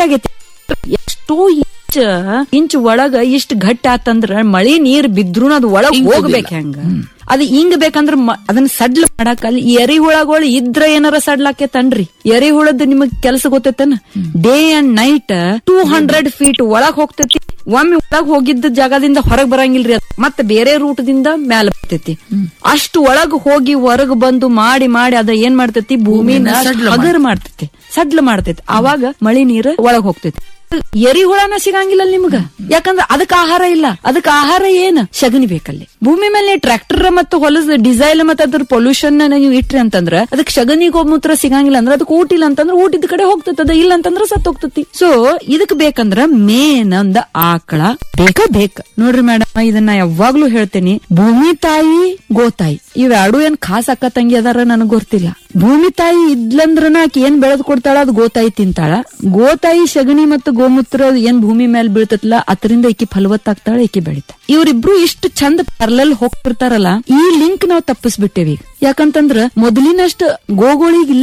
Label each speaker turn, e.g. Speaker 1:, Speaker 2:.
Speaker 1: ಆಗೈತಿ ಎಷ್ಟೋ inch inch ಒಳಗ ಇಷ್ಟ ಗಟ್ಟಿ ಆತಂದ್ರ ಮಳಿ ನೀರ್ ಬಿದ್ರು ಅದು ಒಳಗ್ ಹೋಗ್ಬೇಕು ಹೆಂಗ ಅದ್ ಹಿಂಗ್ ಬೇಕಂದ್ರ ಮ- ಅದನ್ನ ಸಡ್ಲ ಮಾಡಾಕ ಅಲ್ಲಿ ಎರಿಹುಳಗಳು ಇದ್ರ ಏನಾರ ಸಡ್ಲಾಕೇತನ್ರಿ ಎರಿಹುಳದ್ ನಿಮಗ್ ಕೆಲಸ ಗೊತ್ತೈತನ day and night two hundred feet ಒಳಗ್ ಹೋಗ್ತೈತಿ ಒಮ್ಮೆ ಒಳಗ್ ಹೋಗಿದ್ದ ಜಾಗದಿಂದ ಹೊರಗ್ ಬರಂಗಿಲ್ರಿ ಅದ್ ಮತ್ತೆ ಬೇರೆ ರೂಟದಿಂದ ಮ್ಯಾಲ ಬರ್ತೈತಿ ಅಷ್ಟು ಒಳಗ್ ಹೋಗಿ ಹೊರಗ್ ಬಂದು ಮಾಡಿ ಮಾಡಿ ಅದ ಏನ್ ಮಾಡ್ತೈತಿ ಭೂಮಿನ ಹಗರ್ ಮಾಡ್ತೈತಿ ಸಡ್ಲ ಮಾಡ್ತೈತಿ ಅವಾಗ ಮಳಿ ನೀರ್ ಒಳಗ್ ಹೋಗ್ತೈತಿ ಎರಿಹುಳನ ಸಿಗಂಗಿಲ್ಲ ನಿಮ್ಗ ಯಾಕಂದ್ರ ಅದಕ್ ಆಹಾರ ಇಲ್ಲ ಅದಕ್ ಆಹಾರ ಏನ್ ಸಗಣಿ ಬೇಕಲ್ಲಿ ಭೂಮಿ ಮೇಲೆ ಟ್ರ್ಯಾಕ್ಟರ್ ಮತ್ತು ಹೊಲದ ಡಿಸೈಲ್ ಮತ್ತೆ ಅದ್ರ ಪೊಲ್ಯೂಷನ್ ನೀವು ಇಟ್ರಿ ಅಂತಂದ್ರ ಅದಕ್ ಸಗಣಿ ಗೋಮೂತ್ರ ಸಿಗಂಗಿಲ್ಲ ಅಂದ್ರ ಅದಕ್ಕೆ ಊಟಿಲ್ಲ ಅಂತಂದ್ರ ಊಟಿದ ಕಡೆ ಹೋಗ್ತದ ಅದ ಇಲ್ಲ ಅಂತಂದ್ರ ಸತ್ ಹೋಗ್ತತಿ ಸೊ ಇದಕ್ ಬೇಕಂದ್ರ ಮೇನ್ ಒಂದ್ ಆಕಳ ಬೇಕ ಬೇಕ ನೋಡ್ರಿ ಮೇಡಮ್ ಇದನ್ನ ಯಾವಾಗ್ಲೂ ಹೇಳ್ತೇನಿ ಭೂಮಿ ತಾಯಿ ಗೋತಾಯಿ ಇವೆರಡು ಏನ್ ಖಾಸ್ ಅಕ್ಕ ತಂಗಿ ಅದಾರ ನನಗ್ ಗೊತ್ತಿಲ್ಲ ಭೂಮಿ ತಾಯಿ ಇದ್ಲಂದ್ರನ ಆಕಿ ಏನ್ ಬೆಳೆದ್ ಕೊಡ್ತಾಳ ಅದ್ ಗೋತಾಯಿ ತಿಂತಾಳ ಗೋತಾಯಿ ಸಗಣಿ ಮತ್ತು ಗೋಮೂತ್ರ ಏನ್ ಭೂಮಿ ಮೇಲೆ ಬೀಳ್ತತ್ಲ ಅದರಿಂದ ಈಕಿ ಫಲವತ್ತಾಗ್ತಾಳ ಈಕಿ ಬೆಳಿತ ಇವ್ರಿಬ್ರು ಇಷ್ಟು ಚಂದ ಪರ್ಲಲ್ ಹೋಗ್ತಿರ್ತಾರಲ್ಲ ಈ ಲಿಂಕ್ ನಾವ್ ತಪ್ಪಿಸ್ಬಿಟ್ಟೇವಿ ಈಗ. ಯಾಕಂತಂದ್ರ ಮೊದಲಿನಷ್ಟ ಗೋಗಳಿಗಿಲ್ಲ